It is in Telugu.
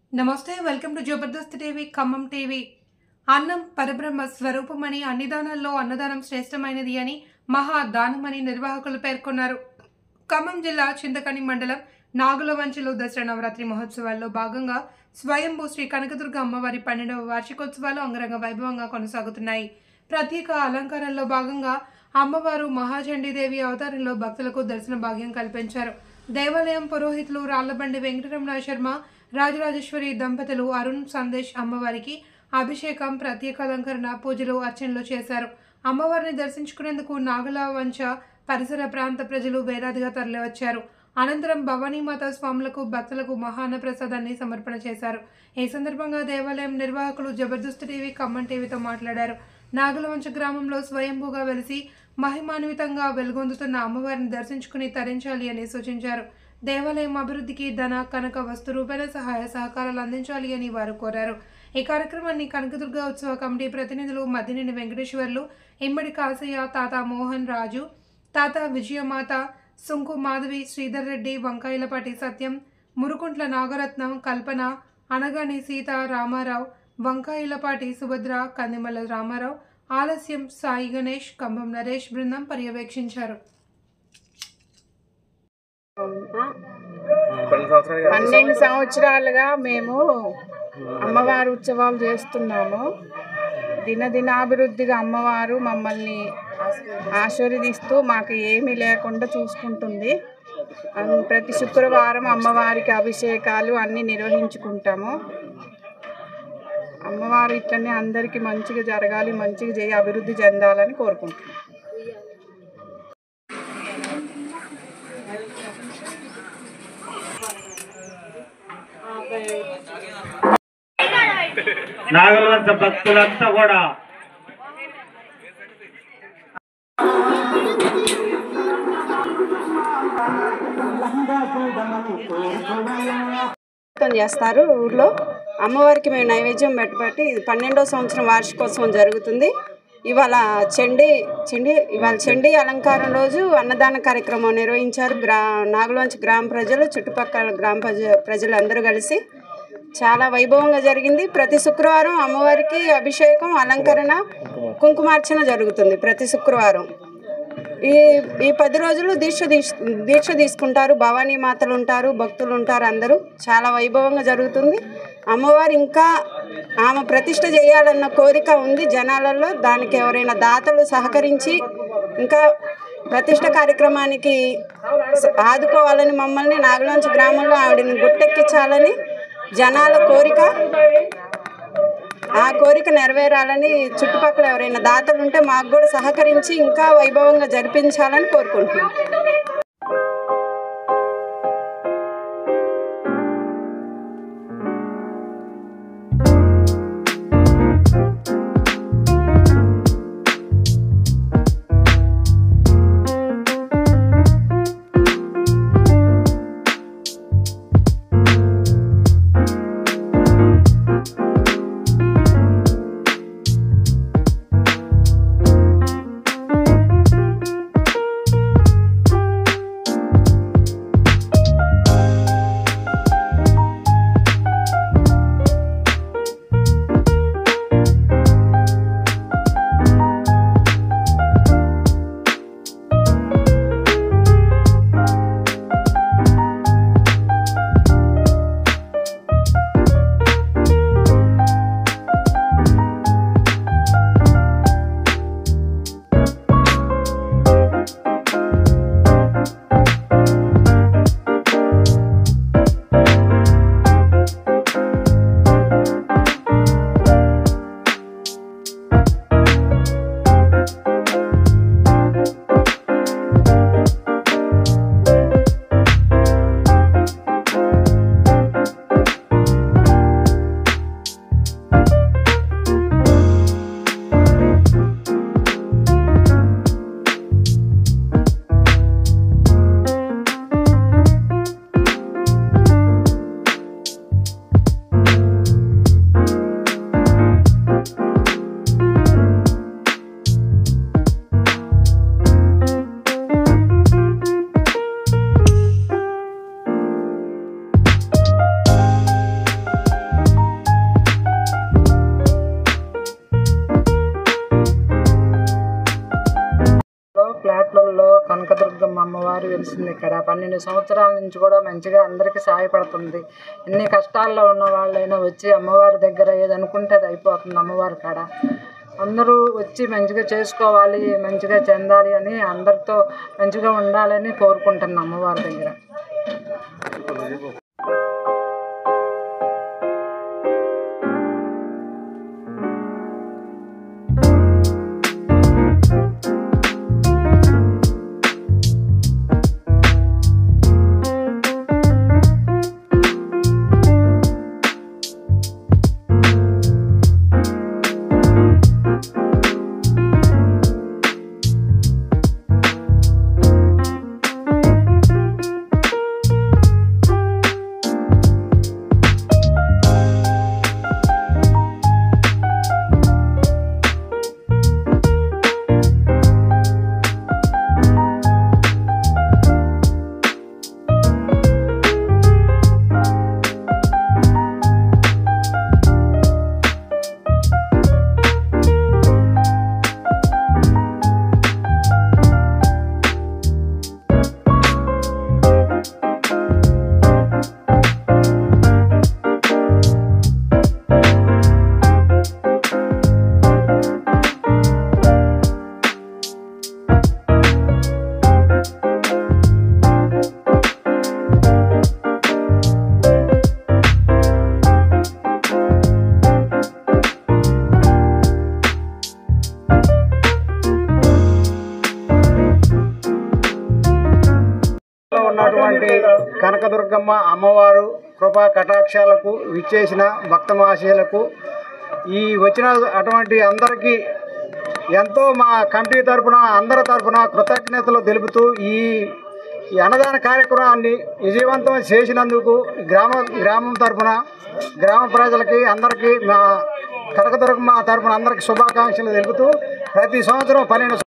నమస్తే welcome to Jabardasth TV Khammam TV అన్నం పరబ్రహ్మ స్వరూపమని అన్ని దానాల్లో అన్నదానం శ్రేష్టమైనది అని మహా దానమని నిర్వాహకులు పేర్కొన్నారు ఖమ్మం జిల్లా చింతకని మండలం నాగులవంచిలో దసరా నవరాత్రి మహోత్సవాల్లో భాగంగా స్వయంభూ శ్రీ కనకదుర్గ అమ్మవారి పన్నెండవ వార్షికోత్సవాలు అంగరంగ వైభవంగా కొనసాగుతున్నాయి ప్రత్యేక అలంకారంలో భాగంగా అమ్మవారు మహాచండీదేవి అవతారంలో భక్తులకు దర్శన భాగ్యం కల్పించారు దేవాలయం పురోహితులు రాళ్లబండి వెంకటరమణ శర్మ రాజరాజేశ్వరి దంపతులు అరుణ్ సందేశ్ అమ్మవారికి అభిషేకం ప్రత్యేక అలంకరణ పూజలు అర్చనలు చేశారు అమ్మవారిని దర్శించుకునేందుకు నాగల వంచ పరిసర ప్రాంత ప్రజలు వేలాదిగా తరలివచ్చారు అనంతరం భవానీమాత స్వాములకు భక్తులకు మహాన్న ప్రసాదాన్ని సమర్పణ చేశారు ఈ సందర్భంగా దేవాలయం నిర్వాహకులు జబర్దస్త్ టీవీ ఖమ్మం టీవీతో మాట్లాడారు నాగలవంచ గ్రామంలో స్వయంభూగా వెలిసి మహిమాన్వితంగా వెలుగొందుతున్న అమ్మవారిని దర్శించుకుని తరించాలి అని సూచించారు దేవాలయం అభివృద్ధికి ధన కనక వస్తు రూపేణ సహాయ సహకారాలు అందించాలి అని వారు కోరారు ఈ కార్యక్రమాన్ని కనకదుర్గ ఉత్సవ కమిటీ ప్రతినిధులు మద్దినేని వెంకటేశ్వర్లు ఇమ్మడి కాసయ్య తాత మోహన్ రాజు తాత విజయమాత సుంకు మాధవి శ్రీధర్ రెడ్డి వంకాయలపాటి సత్యం మురుకుంట్ల నాగరత్నం కల్పన అనగాని సీత రామారావు వంకాయలపాటి సుభద్ర కందిమల్ల రామారావు ఆలస్యం సాయి గణేష్ కంభం నరేష్ బృందం పర్యవేక్షించారు కొన్ని సంవత్సరాలు పన్నెండు సంవత్సరాలుగా మేము అమ్మవారి ఉత్సవాలు చేస్తున్నాము దినదినాభివృద్ధిగా అమ్మవారు మమ్మల్ని ఆశీర్వదిస్తూ మాకు ఏమీ లేకుండా చూసుకుంటుంది అన్- ప్రతి శుక్రవారం అమ్మవారికి అభిషేకాలు అన్నీ నిర్వహించుకుంటాము అమ్మవారు ఇట్లనే అందరికీ మంచిగా జరగాలి మంచిగా చేయి అభివృద్ధి చెందాలని కోరుకుంటున్నాం నాగలవంచ భక్తులంతా కూడా నైవేద్యం చేస్తారు ఊర్లో అమ్మవారికి మేము నైవేద్యం పెట్టబట్టి ఇది పన్నెండో సంవత్సరం వార్షికోత్సవం జరుగుతుంది ఇవాళ చండీ చండీ ఇవాళ చండీ అలంకారం రోజు అన్నదాన కార్యక్రమం నిర్వహించారు గ్రా నాగులోంచి గ్రామ ప్రజలు చుట్టుపక్కల గ్రామ ప్రజ ప్రజలందరూ కలిసి చాలా వైభవంగా జరిగింది ప్రతి శుక్రవారం అమ్మవారికి అభిషేకం అలంకరణ కుంకుమార్చన జరుగుతుంది ప్రతి శుక్రవారం ఈ ఈ పది రోజులు దీక్ష తీస్- దీక్ష తీసుకుంటారు భవానీ మాతలు ఉంటారు భక్తులు ఉంటారు అందరూ చాలా వైభవంగా జరుగుతుంది అమ్మవారు ఇంకా ఆమె ప్రతిష్ట చేయాలన్న కోరిక ఉంది జనాలలో దానికి ఎవరైనా దాతలు సహకరించి ఇంకా ప్రతిష్ట కార్యక్రమానికి స- ఆదుకోవాలని మమ్మల్ని నాగలోంచి గ్రామంలో ఆవిడని గుట్టెక్కించాలని జనాల కోరిక ఆ కోరిక నెరవేరాలని చుట్టుపక్కల ఎవరైనా దాతలు ఉంటే మాకు కూడా సహకరించి ఇంకా వైభవంగా జరిపించాలని కోరుకుంటున్నాం పన్నెండు సంవత్సరాల నుంచి కూడా మంచిగా అందరికీ సహాయపడుతుంది ఎన్ని కష్టాల్లో ఉన్న వాళ్ళైనా వచ్చి అమ్మవారి దగ్గర ఏదనుకుంటే అది అయిపోతుంది అమ్మవారి కాడ అందరూ వచ్చి మంచిగా చేసుకోవాలి మంచిగా చెందాలి అని అందరితో మంచిగా ఉండాలని కోరుకుంటున్నాం అమ్మవారి దగ్గర లో ఉన్నటువంటి కనకదుర్గమ్మ అమ్మవారు కృపా కటాక్షాలకు విచ్చేసిన భక్త మహాశయులకు ఈ వచ్చిన అటువంటి అందరికీ ఎంతో మా కమిటీ తరపున అందరి తరపున కృతజ్ఞతలు తెలుపుతూ ఈ ఈ అన్నదాన కార్యక్రమాన్ని విజయవంతం చేసినందుకు గ్రామ గ్రామం తరపున గ్రామ ప్రజలకి అందరికీ మా కనకదుర్గమ్మ తరపున అందరికీ శుభాకాంక్షలు తెలుపుతూ ప్రతి సంవత్సరం పన్నెండు